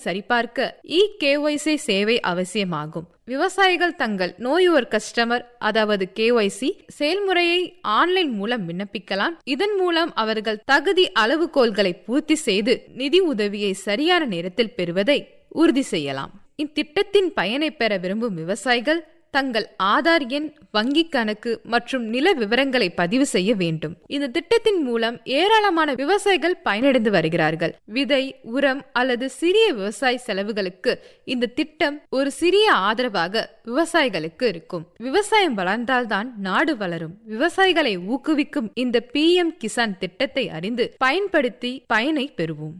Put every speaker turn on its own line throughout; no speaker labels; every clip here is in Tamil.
சரிபார்க்க இ கேஒய்சி சேவை அவசியமாகும் விவசாயிகள் தங்கள் நோ யுவர் கஸ்டமர் அதாவது கேஒய்சி செயல்முறையை ஆன்லைன் மூலம் விண்ணப்பிக்கலாம் இதன் மூலம் அவர்கள் தகுதி அளவுகோல்களை பூர்த்தி செய்து நிதி உதவியை சரியான நேரத்தில் பெறுவதை உறுதி செய்யலாம் இத்திட்டத்தின் பயனை பெற விரும்பும் விவசாயிகள் தங்கள் ஆதார் எண் வங்கி கணக்கு மற்றும் நில விவரங்களை பதிவு செய்ய வேண்டும் இந்த திட்டத்தின் மூலம் ஏராளமான விவசாயிகள் பயனடைந்து வருகிறார்கள் விதை உரம் அல்லது சிறிய விவசாய செலவுகளுக்கு இந்த திட்டம் ஒரு சிறிய ஆதரவாக விவசாயிகளுக்கு இருக்கும் விவசாயம் வளர்ந்தால்தான் நாடு வளரும் விவசாயிகளை ஊக்குவிக்கும் இந்த பி எம் கிசான் திட்டத்தை அறிந்து பயன்படுத்தி பயனை பெறுவோம்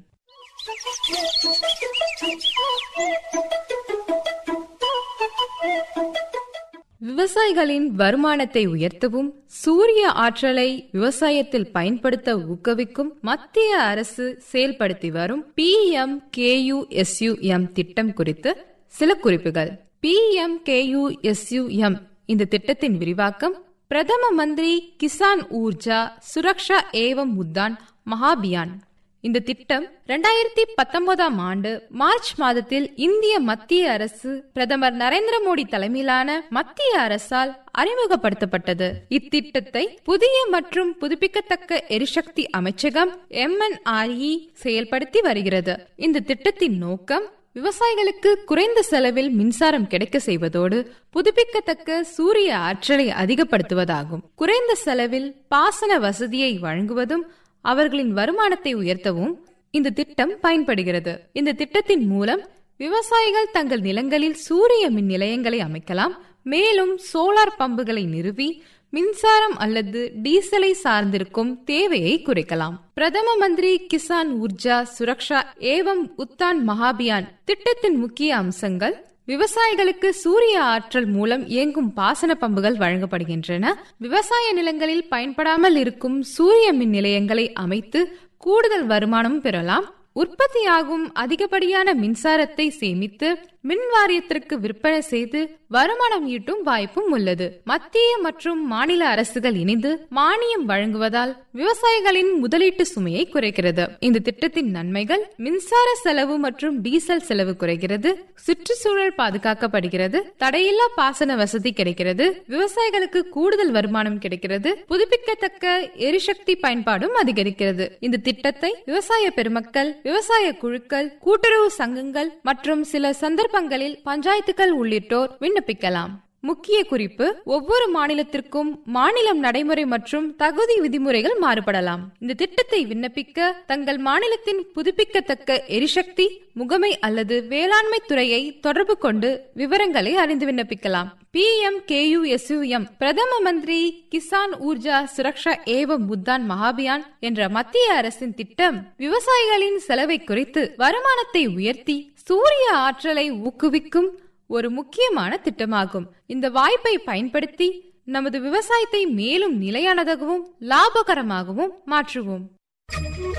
விவசாயிகளின் வருமானத்தை உயர்த்தவும் சூரிய ஆற்றலை விவசாயத்தில் பயன்படுத்த ஊக்குவிக்கும் மத்திய அரசு செயல்படுத்தி வரும் பி எம் கேயுஎஸ்யுஎம் திட்டம் குறித்து சில குறிப்புகள் பி எம் கேயுஎஸ்யுஎம் இந்த திட்டத்தின் விரிவாக்கம் பிரதம மந்திரி கிசான் ஊர்ஜா சுரக்ஷா ஏவம் உத்தான் மகாபியான் இந்த திட்டம் இரண்டாயிரத்தி பத்தொன்பதாம் ஆண்டு மார்ச் மாதத்தில் இந்திய மத்திய அரசு பிரதமர் நரேந்திர மோடி தலைமையிலான மத்திய அரசால் அறிமுகப்படுத்தப்பட்டது இத்திட்டத்தை புதிய மற்றும் புதுப்பிக்கத்தக்க எரிசக்தி அமைச்சகம் எம்என்ஆர்இ செயல்படுத்தி வருகிறது இந்த திட்டத்தின் நோக்கம் விவசாயிகளுக்கு குறைந்த செலவில் மின்சாரம் கிடைக்க செய்வதோடு புதுப்பிக்கத்தக்க சூரிய ஆற்றலை அதிகப்படுத்துவதாகும் குறைந்த செலவில் பாசன வசதியை வழங்குவதும் அவர்களின் வருமானத்தை உயர்த்தவும் இந்த திட்டம் பயன்படுகிறது இந்த திட்டத்தின் மூலம் விவசாயிகள் தங்கள் நிலங்களில் சூரிய மின் நிலையங்களை அமைக்கலாம் மேலும் சோலார் பம்புகளை நிறுவி மின்சாரம் அல்லது டீசலை சார்ந்திருக்கும் தேவையை குறைக்கலாம் பிரதம மந்திரி கிசான் உர்ஜா சுரக்ஷா ஏவம் உத்தான் மகாபியான் திட்டத்தின் முக்கிய அம்சங்கள் விவசாயிகளுக்கு சூரிய ஆற்றல் மூலம் இயங்கும் பாசன பம்புகள் வழங்கப்படுகின்றன விவசாய நிலங்களில் பயன்படாமல் இருக்கும் சூரிய மின் நிலையங்களை அமைத்து கூடுதல் வருமானம் பெறலாம் உற்பத்தியாகும் அதிகப்படியான மின்சாரத்தை சேமித்து மின் வாரியத்திற்கு விற்பனை செய்து வருமானம் ஈட்டும் வாய்ப்பும் உள்ளது மத்திய மற்றும் மாநில அரசுகள் இணைந்து மானியம் வழங்குவதால் விவசாயிகளின் முதலீட்டு சுமையை குறைக்கிறது இந்த திட்டத்தின் நன்மைகள் மின்சார செலவு மற்றும் டீசல் செலவு குறைகிறது சுற்றுச்சூழல் பாதுகாக்கப்படுகிறது தடையில்லா பாசன வசதி கிடைக்கிறது விவசாயிகளுக்கு கூடுதல் வருமானம் கிடைக்கிறது புதுப்பிக்கத்தக்க எரிசக்தி பயன்பாடும் அதிகரிக்கிறது இந்த திட்டத்தை விவசாய பெருமக்கள் விவசாய குழுக்கள் கூட்டுறவு சங்கங்கள் மற்றும் சில சந்தர்ப்பங்களில் பஞ்சாயத்துகள் உள்ளிட்டோர் விண்ணப்பிக்கலாம் முக்கிய குறிப்பு ஒவ்வொரு மாநிலத்திற்கும் மாநிலம் நடைமுறை மற்றும் தகுதி விதிமுறைகள் மாறுபடலாம் இந்த திட்டத்தை விண்ணப்பிக்க தங்கள் மாநிலத்தின் புதுப்பிக்கத்தக்க எரிசக்தி முகமை அல்லது வேளாண்மை துறையை தொடர்பு கொண்டு விவரங்களை அறிந்து விண்ணப்பிக்கலாம் பி எம் கேயுஎஸ்யூஎம் பிரதம மந்திரி கிசான் ஊர்ஜா சுரக்ஷா ஏவம் முத்தான் மகாபியான் என்ற மத்திய அரசின் திட்டம் விவசாயிகளின் செலவை குறைத்து வருமானத்தை உயர்த்தி சூரிய ஆற்றலை ஊக்குவிக்கும் ஒரு முக்கியமான திட்டமாகும் இந்த வாய்ப்பை பயன்படுத்தி நமது விவசாயத்தை மேலும் நிலையானதாகவும் லாபகரமாகவும் மாற்றுவோம்